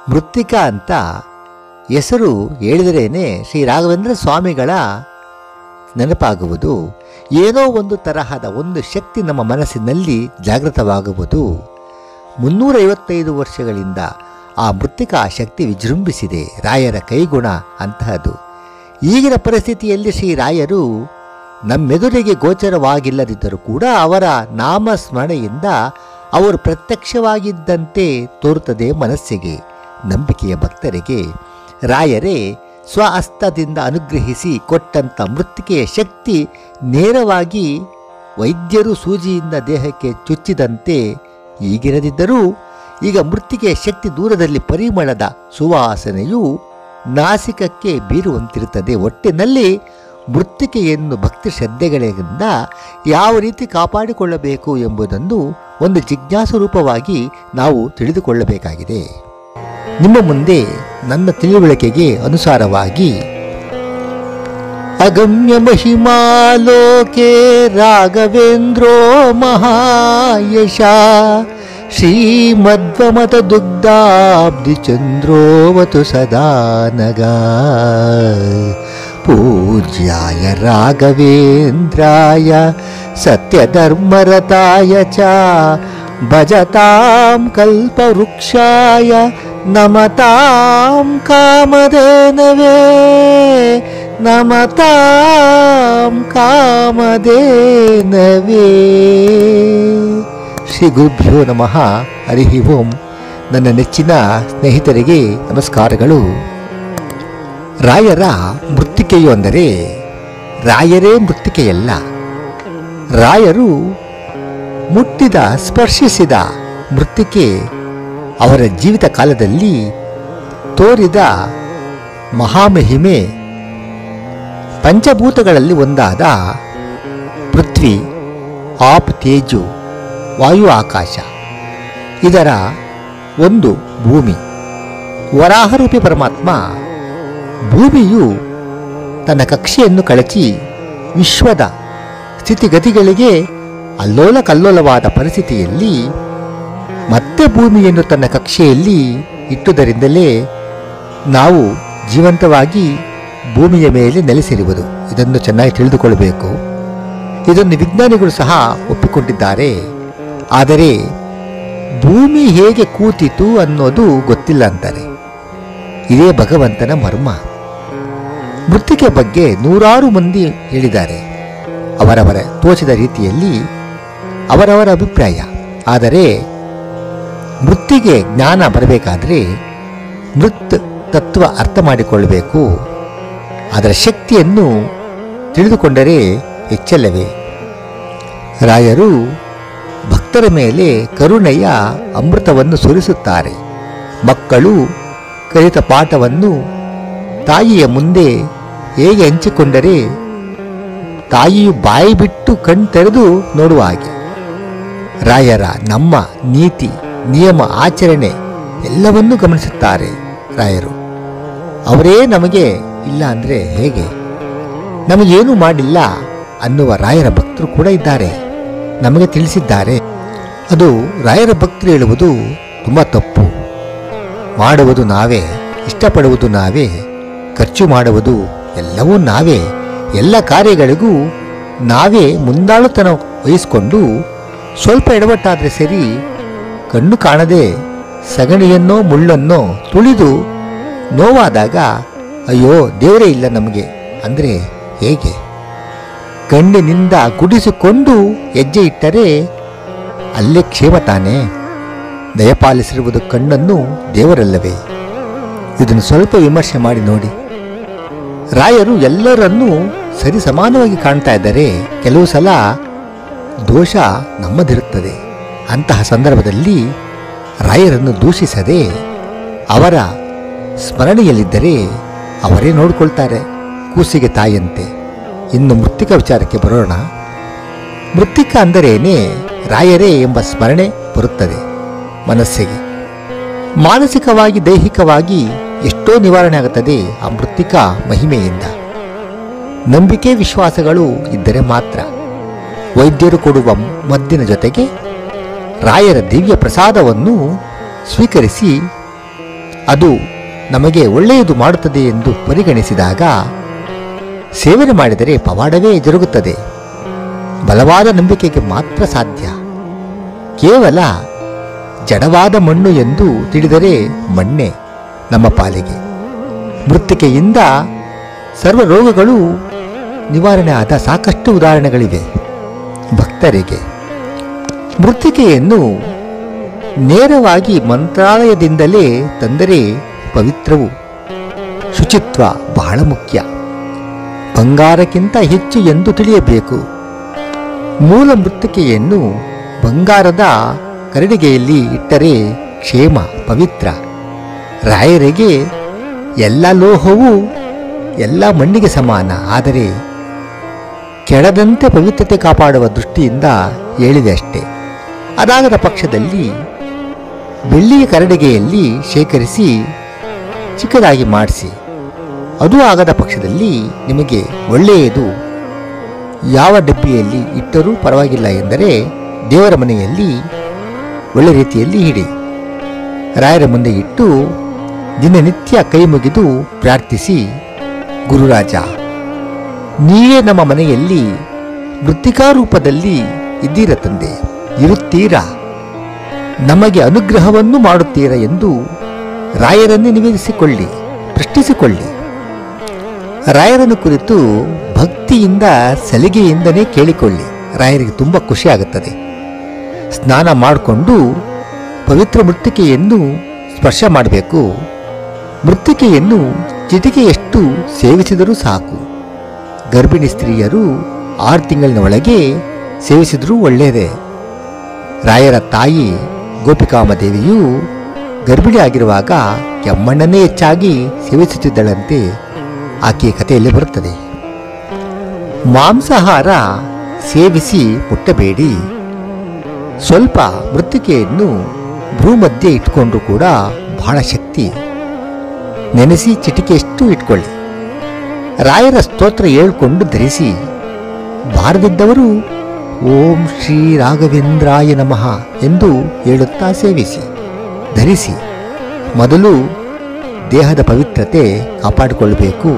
ಮೃತ್ತಿಕಾ ಅಂತ ಹೆಸರು ಹೇಳಿದರೇನೆ ಶ್ರೀ ರಾಘವೇಂದ್ರ ಸ್ವಾಮಿಗಳ ನೆನಪಾಗುವುದು ಏನೋ ಒಂದು ತರಹದ ಒಂದು ಶಕ್ತಿ ನಮ್ಮ ಮನಸ್ಸಿನಲ್ಲಿ ಜಾಗೃತವಾಗುವುದು ಮುನ್ನೂರೈವತ್ತೈದು ವರ್ಷಗಳಿಂದ ಆ ಮೃತ್ತಿಕಾ ಶಕ್ತಿ ವಿಜೃಂಭಿಸಿದೆ ರಾಯರ ಕೈಗುಣ ಅಂತಹದು ಈಗಿನ ಪರಿಸ್ಥಿತಿಯಲ್ಲಿ ಶ್ರೀ ರಾಯರು ನಮ್ಮೆದುರಿಗೆ ಗೋಚರವಾಗಿಲ್ಲದಿದ್ದರೂ ಕೂಡ ಅವರ ನಾಮಸ್ಮರಣೆಯಿಂದ ಅವರು ಪ್ರತ್ಯಕ್ಷವಾಗಿದ್ದಂತೆ ತೋರುತ್ತದೆ ಮನಸ್ಸಿಗೆ ನಂಬಿಕೆಯ ಭಕ್ತರಿಗೆ ರಾಯರೇ ಸ್ವಹಸ್ತದಿಂದ ಅನುಗ್ರಹಿಸಿ ಕೊಟ್ಟಂಥ ಮೃತ್ತಿಕೆಯ ಶಕ್ತಿ ನೇರವಾಗಿ ವೈದ್ಯರು ಸೂಜಿಯಿಂದ ದೇಹಕ್ಕೆ ಚುಚ್ಚಿದಂತೆ ಈಗಿರದಿದ್ದರೂ ಈಗ ಮೃತ್ತಿಕೆಯ ಶಕ್ತಿ ದೂರದಲ್ಲಿ ಪರಿಮಳದ ಸುವಾಸನೆಯು ನಾಸಿಕಕ್ಕೆ ಬೀರುವಂತಿರುತ್ತದೆ ಒಟ್ಟಿನಲ್ಲಿ ಮೃತ್ತಿಕೆಯನ್ನು ಭಕ್ತಿ ಶ್ರದ್ಧೆಗಳಿಂದ ಯಾವ ರೀತಿ ಕಾಪಾಡಿಕೊಳ್ಳಬೇಕು ಎಂಬುದನ್ನು ಒಂದು ಜಿಜ್ಞಾಸು ರೂಪವಾಗಿ ನಾವು ತಿಳಿದುಕೊಳ್ಳಬೇಕಾಗಿದೆ ನಿಮ್ಮ ಮುಂದೆ ನನ್ನ ತಿಳುವಳಿಕೆಗೆ ಅನುಸಾರವಾಗಿ ಅಗಮ್ಯ ಮಹಿಮಾಲೋಕೆ ರಾಘವೇಂದ್ರೋ ಮಹಾಯಶ ಶ್ರೀಮಧ್ವಮತ ದುಗ್ಧಾಬ್ಧಿ ಚಂದ್ರೋವತು ಸದಾ ನಗ ಪೂಜ್ಯಾಯ ರಾಘವೇಂದ್ರಾಯ ಸತ್ಯಧರ್ಮರತಾಯ ಚ ಭಜತಾಂ ಕಲ್ಪವೃಕ್ಷಾಯ ನಮತಾಂ ಕಾಮಧೇನವೇ ನಮತಾಂ ಕಾಮಧೇನವೇ ಶ್ರೀ ಗುರುಭ್ಯೋ ನಮಃ ಹರಿ ಓಂ ನನ್ನ ನೆಚ್ಚಿನ ಸ್ನೇಹಿತರಿಗೆ ನಮಸ್ಕಾರಗಳು ರಾಯರ ಮೃತ್ತಿಕೆಯು ಅಂದರೆ ರಾಯರೇ ಮೃತ್ತಿಕೆಯಲ್ಲ ರಾಯರು ಮುಟ್ಟಿದ ಸ್ಪರ್ಶಿಸಿದ ಮೃತ್ತಿಕೆ ಅವರ ಜೀವಿತ ಕಾಲದಲ್ಲಿ ತೋರಿದ ಮಹಾಮಹಿಮೆ ಪಂಚಭೂತಗಳಲ್ಲಿ ಒಂದಾದ ಪೃಥ್ವಿ ಆಪ್ ತೇಜು ವಾಯು ಆಕಾಶ ಇದರ ಒಂದು ಭೂಮಿ ವರಾಹರೂಪಿ ಪರಮಾತ್ಮ ಭೂಮಿಯು ತನ್ನ ಕಕ್ಷೆಯನ್ನು ಕಳಚಿ ವಿಶ್ವದ ಸ್ಥಿತಿಗತಿಗಳಿಗೆ ಅಲ್ಲೋಲ ಕಲ್ಲೋಲವಾದ ಪರಿಸ್ಥಿತಿಯಲ್ಲಿ ಮತ್ತೆ ಭೂಮಿಯನ್ನು ತನ್ನ ಕಕ್ಷೆಯಲ್ಲಿ ಇಟ್ಟುದರಿಂದಲೇ ನಾವು ಜೀವಂತವಾಗಿ ಭೂಮಿಯ ಮೇಲೆ ನೆಲೆಸಿರುವುದು ಇದನ್ನು ಚೆನ್ನಾಗಿ ತಿಳಿದುಕೊಳ್ಳಬೇಕು ಇದನ್ನು ವಿಜ್ಞಾನಿಗಳು ಸಹ ಒಪ್ಪಿಕೊಂಡಿದ್ದಾರೆ ಆದರೆ ಭೂಮಿ ಹೇಗೆ ಕೂತಿತು ಅನ್ನೋದು ಗೊತ್ತಿಲ್ಲ ಅಂತಾರೆ ಇದೇ ಭಗವಂತನ ಮರ್ಮ ಮೃತ್ತಿಕೆ ಬಗ್ಗೆ ನೂರಾರು ಮಂದಿ ಹೇಳಿದ್ದಾರೆ ಅವರವರ ತೋಚಿದ ರೀತಿಯಲ್ಲಿ ಅವರವರ ಅಭಿಪ್ರಾಯ ಆದರೆ ಮೃತ್ತಿಗೆ ಜ್ಞಾನ ಬರಬೇಕಾದ್ರೆ ಮೃತ್ ತತ್ವ ಅರ್ಥ ಮಾಡಿಕೊಳ್ಳಬೇಕು ಅದರ ಶಕ್ತಿಯನ್ನು ತಿಳಿದುಕೊಂಡರೆ ಹೆಚ್ಚಲ್ಲವೇ ರಾಯರು ಭಕ್ತರ ಮೇಲೆ ಕರುಣೆಯ ಅಮೃತವನ್ನು ಸುರಿಸುತ್ತಾರೆ ಮಕ್ಕಳು ಕಲಿತ ಪಾಠವನ್ನು ತಾಯಿಯ ಮುಂದೆ ಹೇಗೆ ಹಂಚಿಕೊಂಡರೆ ತಾಯಿಯು ಬಾಯಿ ಬಿಟ್ಟು ಕಣ್ ತೆರೆದು ನೋಡುವ ಹಾಗೆ ರಾಯರ ನಮ್ಮ ನೀತಿ ನಿಯಮ ಆಚರಣೆ ಎಲ್ಲವನ್ನೂ ಗಮನಿಸುತ್ತಾರೆ ರಾಯರು ಅವರೇ ನಮಗೆ ಇಲ್ಲ ಅಂದರೆ ಹೇಗೆ ನಮಗೇನು ಮಾಡಿಲ್ಲ ಅನ್ನುವ ರಾಯರ ಭಕ್ತರು ಕೂಡ ಇದ್ದಾರೆ ನಮಗೆ ತಿಳಿಸಿದ್ದಾರೆ ಅದು ರಾಯರ ಭಕ್ತರು ಹೇಳುವುದು ತುಂಬ ತಪ್ಪು ಮಾಡುವುದು ನಾವೇ ಇಷ್ಟಪಡುವುದು ನಾವೇ ಖರ್ಚು ಮಾಡುವುದು ಎಲ್ಲವೂ ನಾವೇ ಎಲ್ಲ ಕಾರ್ಯಗಳಿಗೂ ನಾವೇ ಮುಂದಾಳುತನ ವಹಿಸಿಕೊಂಡು ಸ್ವಲ್ಪ ಎಡವಟ್ಟಾದರೆ ಸರಿ ಕಣ್ಣು ಕಾಣದೆ ಸಗಣಿಯನ್ನೋ ಮುಳ್ಳನ್ನೋ ತುಳಿದು ನೋವಾದಾಗ ಅಯ್ಯೋ ದೇವರೇ ಇಲ್ಲ ನಮಗೆ ಅಂದರೆ ಹೇಗೆ ಕಣ್ಣಿನಿಂದ ಗುಡಿಸಿಕೊಂಡು ಹೆಜ್ಜೆ ಇಟ್ಟರೆ ಅಲ್ಲೇ ಕ್ಷೇಮ ತಾನೇ ದಯಪಾಲಿಸಿರುವುದು ಕಣ್ಣನ್ನು ದೇವರಲ್ಲವೇ ಇದನ್ನು ಸ್ವಲ್ಪ ವಿಮರ್ಶೆ ಮಾಡಿ ನೋಡಿ ರಾಯರು ಎಲ್ಲರನ್ನೂ ಸರಿ ಸಮಾನವಾಗಿ ಕಾಣ್ತಾ ಇದ್ದರೆ ಕೆಲವು ಸಲ ದೋಷ ನಮ್ಮದಿರುತ್ತದೆ ಅಂತಹ ಸಂದರ್ಭದಲ್ಲಿ ರಾಯರನ್ನು ದೂಷಿಸದೆ ಅವರ ಸ್ಮರಣೆಯಲ್ಲಿದ್ದರೆ ಅವರೇ ನೋಡಿಕೊಳ್ತಾರೆ ಕೂಸಿಗೆ ತಾಯಿಯಂತೆ ಇನ್ನು ಮೃತ್ತಿಕ ವಿಚಾರಕ್ಕೆ ಬರೋಣ ಮೃತ್ತಿಕ ಅಂದರೇನೆ ರಾಯರೇ ಎಂಬ ಸ್ಮರಣೆ ಬರುತ್ತದೆ ಮನಸ್ಸಿಗೆ ಮಾನಸಿಕವಾಗಿ ದೈಹಿಕವಾಗಿ ಎಷ್ಟೋ ನಿವಾರಣೆ ಆಗುತ್ತದೆ ಆ ಮೃತ್ತಿಕ ಮಹಿಮೆಯಿಂದ ನಂಬಿಕೆ ವಿಶ್ವಾಸಗಳು ಇದ್ದರೆ ಮಾತ್ರ ವೈದ್ಯರು ಕೊಡುವ ಮದ್ದಿನ ಜೊತೆಗೆ ರಾಯರ ದಿವ್ಯ ಪ್ರಸಾದವನ್ನು ಸ್ವೀಕರಿಸಿ ಅದು ನಮಗೆ ಒಳ್ಳೆಯದು ಮಾಡುತ್ತದೆ ಎಂದು ಪರಿಗಣಿಸಿದಾಗ ಸೇವನೆ ಮಾಡಿದರೆ ಪವಾಡವೇ ಜರುಗುತ್ತದೆ ಬಲವಾದ ನಂಬಿಕೆಗೆ ಮಾತ್ರ ಸಾಧ್ಯ ಕೇವಲ ಜಡವಾದ ಮಣ್ಣು ಎಂದು ತಿಳಿದರೆ ಮಣ್ಣೆ ನಮ್ಮ ಪಾಲಿಗೆ ಮೃತ್ತಿಕೆಯಿಂದ ಸರ್ವ ರೋಗಗಳು ನಿವಾರಣೆ ಆದ ಸಾಕಷ್ಟು ಉದಾಹರಣೆಗಳಿವೆ ಭಕ್ತರಿಗೆ ಮೃತ್ತಿಕೆಯನ್ನು ನೇರವಾಗಿ ಮಂತ್ರಾಲಯದಿಂದಲೇ ತಂದರೆ ಪವಿತ್ರವು ಶುಚಿತ್ವ ಬಹಳ ಮುಖ್ಯ ಬಂಗಾರಕ್ಕಿಂತ ಹೆಚ್ಚು ಎಂದು ತಿಳಿಯಬೇಕು ಮೂಲ ಮೃತ್ತಿಕೆಯನ್ನು ಬಂಗಾರದ ಕರಡಿಗೆಯಲ್ಲಿ ಇಟ್ಟರೆ ಕ್ಷೇಮ ಪವಿತ್ರ ರಾಯರಿಗೆ ಎಲ್ಲ ಲೋಹವೂ ಎಲ್ಲ ಮಣ್ಣಿಗೆ ಸಮಾನ ಆದರೆ ಕೆಡದಂತೆ ಪವಿತ್ರತೆ ಕಾಪಾಡುವ ದೃಷ್ಟಿಯಿಂದ ಹೇಳಿದೆ ಅಷ್ಟೇ ಅದಾಗದ ಪಕ್ಷದಲ್ಲಿ ಬೆಳ್ಳಿಯ ಕರಡಿಗೆಯಲ್ಲಿ ಶೇಖರಿಸಿ ಚಿಕ್ಕದಾಗಿ ಮಾಡಿಸಿ ಅದು ಆಗದ ಪಕ್ಷದಲ್ಲಿ ನಿಮಗೆ ಒಳ್ಳೆಯದು ಯಾವ ಡಬ್ಬಿಯಲ್ಲಿ ಇಟ್ಟರೂ ಪರವಾಗಿಲ್ಲ ಎಂದರೆ ದೇವರ ಮನೆಯಲ್ಲಿ ಒಳ್ಳೆ ರೀತಿಯಲ್ಲಿ ಇಡಿ ರಾಯರ ಮುಂದೆ ಇಟ್ಟು ದಿನನಿತ್ಯ ಕೈ ಮುಗಿದು ಪ್ರಾರ್ಥಿಸಿ ಗುರುರಾಜ ನೀವೇ ನಮ್ಮ ಮನೆಯಲ್ಲಿ ಮೃತ್ತಿಕಾ ರೂಪದಲ್ಲಿ ಇದ್ದೀರ ತಂದೆ ಇರುತ್ತೀರಾ ನಮಗೆ ಅನುಗ್ರಹವನ್ನು ಮಾಡುತ್ತೀರಾ ಎಂದು ರಾಯರನ್ನೇ ನಿವೇದಿಸಿಕೊಳ್ಳಿ ಪ್ರಶ್ನಿಸಿಕೊಳ್ಳಿ ರಾಯರನ್ನು ಕುರಿತು ಭಕ್ತಿಯಿಂದ ಸಲಿಗೆಯಿಂದನೇ ಕೇಳಿಕೊಳ್ಳಿ ರಾಯರಿಗೆ ತುಂಬ ಖುಷಿ ಆಗುತ್ತದೆ ಸ್ನಾನ ಮಾಡಿಕೊಂಡು ಪವಿತ್ರ ಮೃತ್ತಿಕೆಯನ್ನು ಸ್ಪರ್ಶ ಮಾಡಬೇಕು ಮೃತ್ತಿಕೆಯನ್ನು ಚಿಟಿಕೆಯಷ್ಟು ಸೇವಿಸಿದರೂ ಸಾಕು ಗರ್ಭಿಣಿ ಸ್ತ್ರೀಯರು ಆರು ತಿಂಗಳಿನ ಒಳಗೆ ಸೇವಿಸಿದರೂ ಒಳ್ಳೆಯದೇ ರಾಯರ ತಾಯಿ ಗೋಪಿಕಾಮದೇವಿಯು ಗರ್ಭಿಣಿ ಆಗಿರುವಾಗ ಕೆಮ್ಮಣ್ಣನ್ನೇ ಹೆಚ್ಚಾಗಿ ಸೇವಿಸುತ್ತಿದ್ದಳಂತೆ ಆಕೆಯ ಕಥೆಯಲ್ಲಿ ಬರುತ್ತದೆ ಮಾಂಸಾಹಾರ ಸೇವಿಸಿ ಮುಟ್ಟಬೇಡಿ ಸ್ವಲ್ಪ ಮೃತ್ತಿಕೆಯನ್ನು ಭ್ರೂ ಮಧ್ಯೆ ಇಟ್ಕೊಂಡ್ರೂ ಕೂಡ ಬಹಳ ಶಕ್ತಿ ನೆನೆಸಿ ಚಿಟಿಕೆಯಷ್ಟು ಇಟ್ಕೊಳ್ಳಿ ರಾಯರ ಸ್ತೋತ್ರ ಹೇಳ್ಕೊಂಡು ಧರಿಸಿ ಬಾರದಿದ್ದವರು ಓಂ ಶ್ರೀ ರಾಘವೇಂದ್ರಾಯ ನಮಃ ಎಂದು ಹೇಳುತ್ತಾ ಸೇವಿಸಿ ಧರಿಸಿ ಮೊದಲು ದೇಹದ ಪವಿತ್ರತೆ ಕಾಪಾಡಿಕೊಳ್ಳಬೇಕು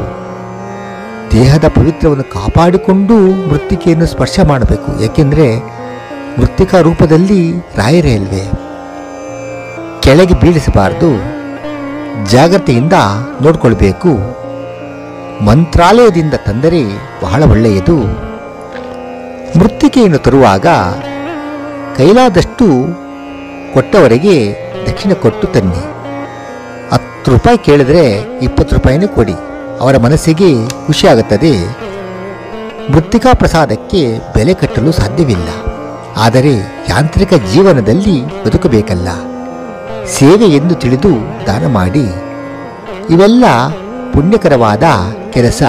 ದೇಹದ ಪವಿತ್ರವನ್ನು ಕಾಪಾಡಿಕೊಂಡು ಮೃತ್ತಿಕೆಯನ್ನು ಸ್ಪರ್ಶ ಮಾಡಬೇಕು ಏಕೆಂದರೆ ಮೃತ್ತಿಕಾ ರೂಪದಲ್ಲಿ ರಾಯರೇ ಅಲ್ವೇ ಕೆಳಗೆ ಬೀಳಿಸಬಾರದು ಜಾಗ್ರತೆಯಿಂದ ನೋಡಿಕೊಳ್ಬೇಕು ಮಂತ್ರಾಲಯದಿಂದ ತಂದರೆ ಬಹಳ ಒಳ್ಳೆಯದು ಮೃತ್ತಿಕೆಯನ್ನು ತರುವಾಗ ಕೈಲಾದಷ್ಟು ಕೊಟ್ಟವರಿಗೆ ದಕ್ಷಿಣ ಕೊಟ್ಟು ತನ್ನಿ ಹತ್ತು ರೂಪಾಯಿ ಕೇಳಿದ್ರೆ ಇಪ್ಪತ್ತು ರೂಪಾಯಿನೇ ಕೊಡಿ ಅವರ ಮನಸ್ಸಿಗೆ ಖುಷಿಯಾಗುತ್ತದೆ ಮೃತ್ತಿಕಾ ಪ್ರಸಾದಕ್ಕೆ ಬೆಲೆ ಕಟ್ಟಲು ಸಾಧ್ಯವಿಲ್ಲ ಆದರೆ ಯಾಂತ್ರಿಕ ಜೀವನದಲ್ಲಿ ಬದುಕಬೇಕಲ್ಲ ಸೇವೆ ಎಂದು ತಿಳಿದು ದಾನ ಮಾಡಿ ಇವೆಲ್ಲ ಪುಣ್ಯಕರವಾದ ಕೆಲಸ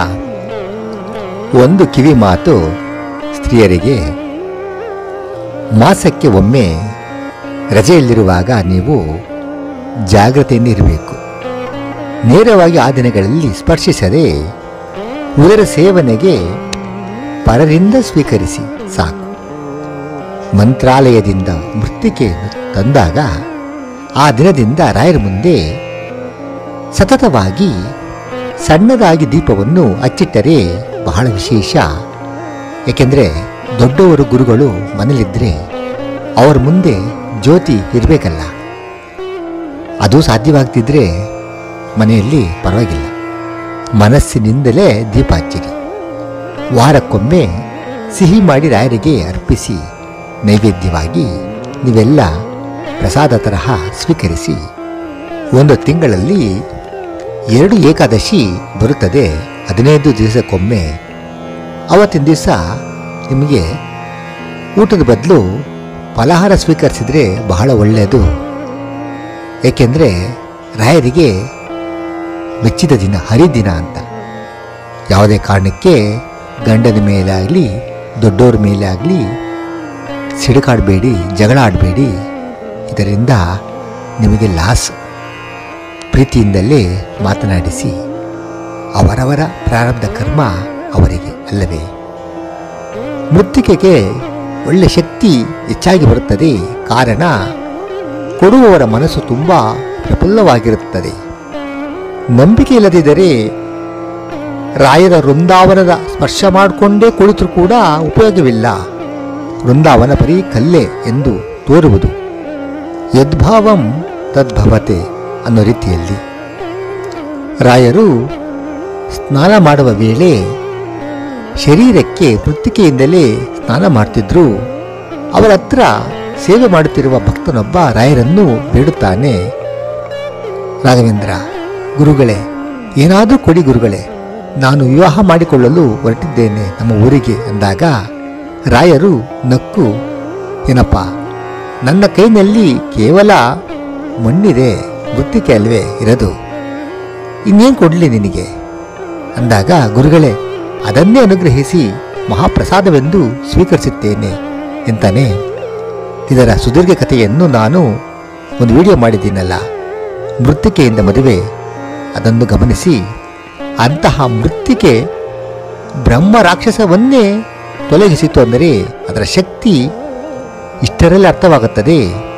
ಒಂದು ಕಿವಿ ಮಾತು ಸ್ತ್ರೀಯರಿಗೆ ಮಾಸಕ್ಕೆ ಒಮ್ಮೆ ರಜೆಯಲ್ಲಿರುವಾಗ ನೀವು ಜಾಗ್ರತೆಯಿಂದ ಇರಬೇಕು ನೇರವಾಗಿ ಆ ದಿನಗಳಲ್ಲಿ ಸ್ಪರ್ಶಿಸದೆ ಉದರ ಸೇವನೆಗೆ ಪರರಿಂದ ಸ್ವೀಕರಿಸಿ ಸಾಕು ಮಂತ್ರಾಲಯದಿಂದ ಮೃತ್ತಿಕೆಯನ್ನು ತಂದಾಗ ಆ ದಿನದಿಂದ ರಾಯರ ಮುಂದೆ ಸತತವಾಗಿ ಸಣ್ಣದಾಗಿ ದೀಪವನ್ನು ಹಚ್ಚಿಟ್ಟರೆ ಬಹಳ ವಿಶೇಷ ಏಕೆಂದರೆ ದೊಡ್ಡವರು ಗುರುಗಳು ಮನೇಲಿದ್ದರೆ ಅವರ ಮುಂದೆ ಜ್ಯೋತಿ ಇರಬೇಕಲ್ಲ ಅದು ಸಾಧ್ಯವಾಗ್ತಿದ್ರೆ ಮನೆಯಲ್ಲಿ ಪರವಾಗಿಲ್ಲ ಮನಸ್ಸಿನಿಂದಲೇ ದೀಪ ಹಚ್ಚಿರಿ ವಾರಕ್ಕೊಮ್ಮೆ ಸಿಹಿ ಮಾಡಿ ರಾಯರಿಗೆ ಅರ್ಪಿಸಿ ನೈವೇದ್ಯವಾಗಿ ನೀವೆಲ್ಲ ಪ್ರಸಾದ ತರಹ ಸ್ವೀಕರಿಸಿ ಒಂದು ತಿಂಗಳಲ್ಲಿ ಎರಡು ಏಕಾದಶಿ ಬರುತ್ತದೆ ಹದಿನೈದು ದಿವಸಕ್ಕೊಮ್ಮೆ ಅವತ್ತಿನ ದಿವಸ ನಿಮಗೆ ಊಟದ ಬದಲು ಫಲಹಾರ ಸ್ವೀಕರಿಸಿದರೆ ಬಹಳ ಒಳ್ಳೆಯದು ಏಕೆಂದರೆ ರಾಯರಿಗೆ ಮೆಚ್ಚಿದ ದಿನ ಹರಿದಿನ ಅಂತ ಯಾವುದೇ ಕಾರಣಕ್ಕೆ ಗಂಡನ ಮೇಲೆ ಆಗಲಿ ದೊಡ್ಡವ್ರ ಮೇಲೆ ಆಗಲಿ ಸಿಡುಕಾಡಬೇಡಿ ಜಗಳ ಆಡಬೇಡಿ ಇದರಿಂದ ನಿಮಗೆ ಲಾಸ್ ಪ್ರೀತಿಯಿಂದಲೇ ಮಾತನಾಡಿಸಿ ಅವರವರ ಪ್ರಾರಬ್ಧ ಕರ್ಮ ಅವರಿಗೆ ಅಲ್ಲವೇ ಮೃತ್ತಿಕೆಗೆ ಒಳ್ಳೆ ಶಕ್ತಿ ಹೆಚ್ಚಾಗಿ ಬರುತ್ತದೆ ಕಾರಣ ಕೊಡುವವರ ಮನಸ್ಸು ತುಂಬ ಪ್ರಫುಲ್ಲವಾಗಿರುತ್ತದೆ ನಂಬಿಕೆ ಇಲ್ಲದಿದ್ದರೆ ರಾಯರ ವೃಂದಾವನದ ಸ್ಪರ್ಶ ಮಾಡಿಕೊಂಡೇ ಕುಳಿತರೂ ಕೂಡ ಉಪಯೋಗವಿಲ್ಲ ವೃಂದಾವನ ಬರೀ ಕಲ್ಲೇ ಎಂದು ತೋರುವುದು ಯದ್ಭಾವಂ ತದ್ಭವತೆ ಅನ್ನೋ ರೀತಿಯಲ್ಲಿ ರಾಯರು ಸ್ನಾನ ಮಾಡುವ ವೇಳೆ ಶರೀರಕ್ಕೆ ಮೃತ್ತಿಕೆಯಿಂದಲೇ ಸ್ನಾನ ಮಾಡ್ತಿದ್ರು ಅವರ ಹತ್ರ ಸೇವೆ ಮಾಡುತ್ತಿರುವ ಭಕ್ತನೊಬ್ಬ ರಾಯರನ್ನು ಬೇಡುತ್ತಾನೆ ರಾಘವೇಂದ್ರ ಗುರುಗಳೇ ಏನಾದರೂ ಕೊಡಿ ಗುರುಗಳೇ ನಾನು ವಿವಾಹ ಮಾಡಿಕೊಳ್ಳಲು ಹೊರಟಿದ್ದೇನೆ ನಮ್ಮ ಊರಿಗೆ ಅಂದಾಗ ರಾಯರು ನಕ್ಕು ಏನಪ್ಪ ನನ್ನ ಕೈನಲ್ಲಿ ಕೇವಲ ಮಣ್ಣಿದೆ ಮೃತ್ತಿಕೆ ಅಲ್ವೇ ಇರೋದು ಇನ್ನೇನು ಕೊಡಲಿ ನಿನಗೆ ಅಂದಾಗ ಗುರುಗಳೇ ಅದನ್ನೇ ಅನುಗ್ರಹಿಸಿ ಮಹಾಪ್ರಸಾದವೆಂದು ಸ್ವೀಕರಿಸುತ್ತೇನೆ ಎಂತಾನೆ ಇದರ ಸುದೀರ್ಘ ಕಥೆಯನ್ನು ನಾನು ಒಂದು ವಿಡಿಯೋ ಮಾಡಿದ್ದೀನಲ್ಲ ಮೃತ್ತಿಕೆಯಿಂದ ಮದುವೆ ಅದನ್ನು ಗಮನಿಸಿ ಅಂತಹ ಮೃತ್ತಿಕೆ ಬ್ರಹ್ಮ ರಾಕ್ಷಸವನ್ನೇ ತೊಲಗಿಸಿತು ಅಂದರೆ ಅದರ ಶಕ್ತಿ ಇಷ್ಟರಲ್ಲಿ ಅರ್ಥವಾಗುತ್ತದೆ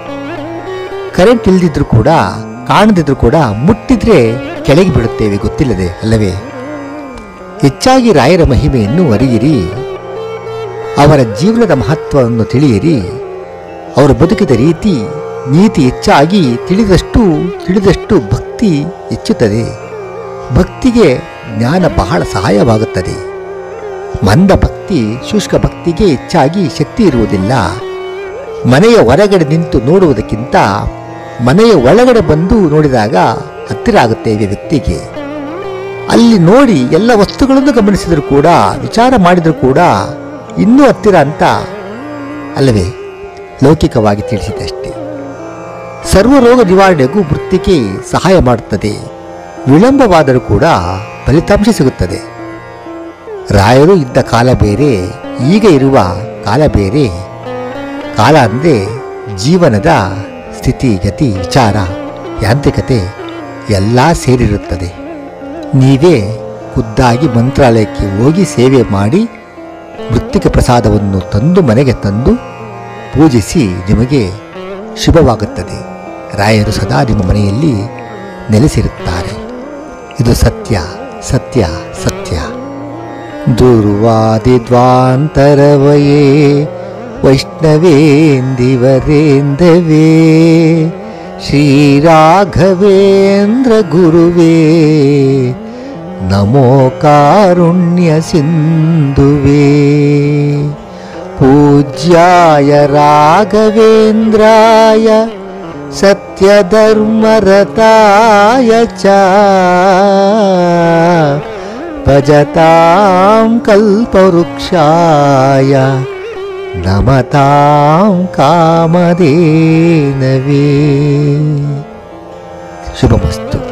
ಕರೆಂಟ್ ಇಲ್ದಿದ್ರು ಕೂಡ ಕಾಣದಿದ್ರು ಕೂಡ ಮುಟ್ಟಿದ್ರೆ ಕೆಳಗೆ ಬಿಡುತ್ತೇವೆ ಗೊತ್ತಿಲ್ಲದೆ ಅಲ್ಲವೇ ಹೆಚ್ಚಾಗಿ ರಾಯರ ಮಹಿಮೆಯನ್ನು ಅರಿಯಿರಿ ಅವರ ಜೀವನದ ಮಹತ್ವವನ್ನು ತಿಳಿಯಿರಿ ಅವರು ಬದುಕಿದ ರೀತಿ ನೀತಿ ಹೆಚ್ಚಾಗಿ ತಿಳಿದಷ್ಟು ತಿಳಿದಷ್ಟು ಭಕ್ತಿ ಹೆಚ್ಚುತ್ತದೆ ಭಕ್ತಿಗೆ ಜ್ಞಾನ ಬಹಳ ಸಹಾಯವಾಗುತ್ತದೆ ಮಂದ ಭಕ್ತಿ ಶುಷ್ಕ ಭಕ್ತಿಗೆ ಹೆಚ್ಚಾಗಿ ಶಕ್ತಿ ಇರುವುದಿಲ್ಲ ಮನೆಯ ಹೊರಗಡೆ ನಿಂತು ನೋಡುವುದಕ್ಕಿಂತ ಮನೆಯ ಒಳಗಡೆ ಬಂದು ನೋಡಿದಾಗ ಹತ್ತಿರ ಆಗುತ್ತೇವೆ ವ್ಯಕ್ತಿಗೆ ಅಲ್ಲಿ ನೋಡಿ ಎಲ್ಲ ವಸ್ತುಗಳನ್ನು ಗಮನಿಸಿದರೂ ಕೂಡ ವಿಚಾರ ಮಾಡಿದರೂ ಕೂಡ ಇನ್ನೂ ಹತ್ತಿರ ಅಂತ ಅಲ್ಲವೇ ಲೌಕಿಕವಾಗಿ ತಿಳಿಸಿದಷ್ಟೇ ಸರ್ವರೋಗ ನಿವಾರಣೆಗೂ ಮೃತ್ತಿಕೆ ಸಹಾಯ ಮಾಡುತ್ತದೆ ವಿಳಂಬವಾದರೂ ಕೂಡ ಫಲಿತಾಂಶ ಸಿಗುತ್ತದೆ ರಾಯರು ಇದ್ದ ಕಾಲ ಬೇರೆ ಈಗ ಇರುವ ಕಾಲ ಬೇರೆ ಕಾಲ ಅಂದರೆ ಜೀವನದ ಸ್ಥಿತಿ ಗತಿ ವಿಚಾರ ಯಾಂತ್ರಿಕತೆ ಎಲ್ಲ ಸೇರಿರುತ್ತದೆ ನೀವೇ ಖುದ್ದಾಗಿ ಮಂತ್ರಾಲಯಕ್ಕೆ ಹೋಗಿ ಸೇವೆ ಮಾಡಿ ಮೃತ್ತಿಕ ಪ್ರಸಾದವನ್ನು ತಂದು ಮನೆಗೆ ತಂದು ಪೂಜಿಸಿ ನಿಮಗೆ ಶುಭವಾಗುತ್ತದೆ ರಾಯರು ಸದಾ ನಿಮ್ಮ ಮನೆಯಲ್ಲಿ ನೆಲೆಸಿರುತ್ತಾರೆ ಇದು ಸತ್ಯ ಸತ್ಯ ಸತ್ಯ ದುರ್ವಾದಿದ್ವಾಂತರವಯೇ ವೈಷ್ಣವೇಂದಿವರೇಂದವೇ ಶ್ರೀರಾಘವೇಂದ್ರ ಗುರುವೇ ನಮೋ ಕಾರುಣ್ಯ ಸಿಂಧುವೇ ಪೂಜ್ಯಾಯ ರಾಘವೇಂದ್ರಾಯ ಸತ್ಯಧರ್ಮರತಾಯ ಚ ಭಜತಾಂ ಕಲ್ಪವೃಕ್ಷಾಯ ನಮತಾಂ ಕಾಮಧೇನವೇ ಶುಭಮಸ್ತು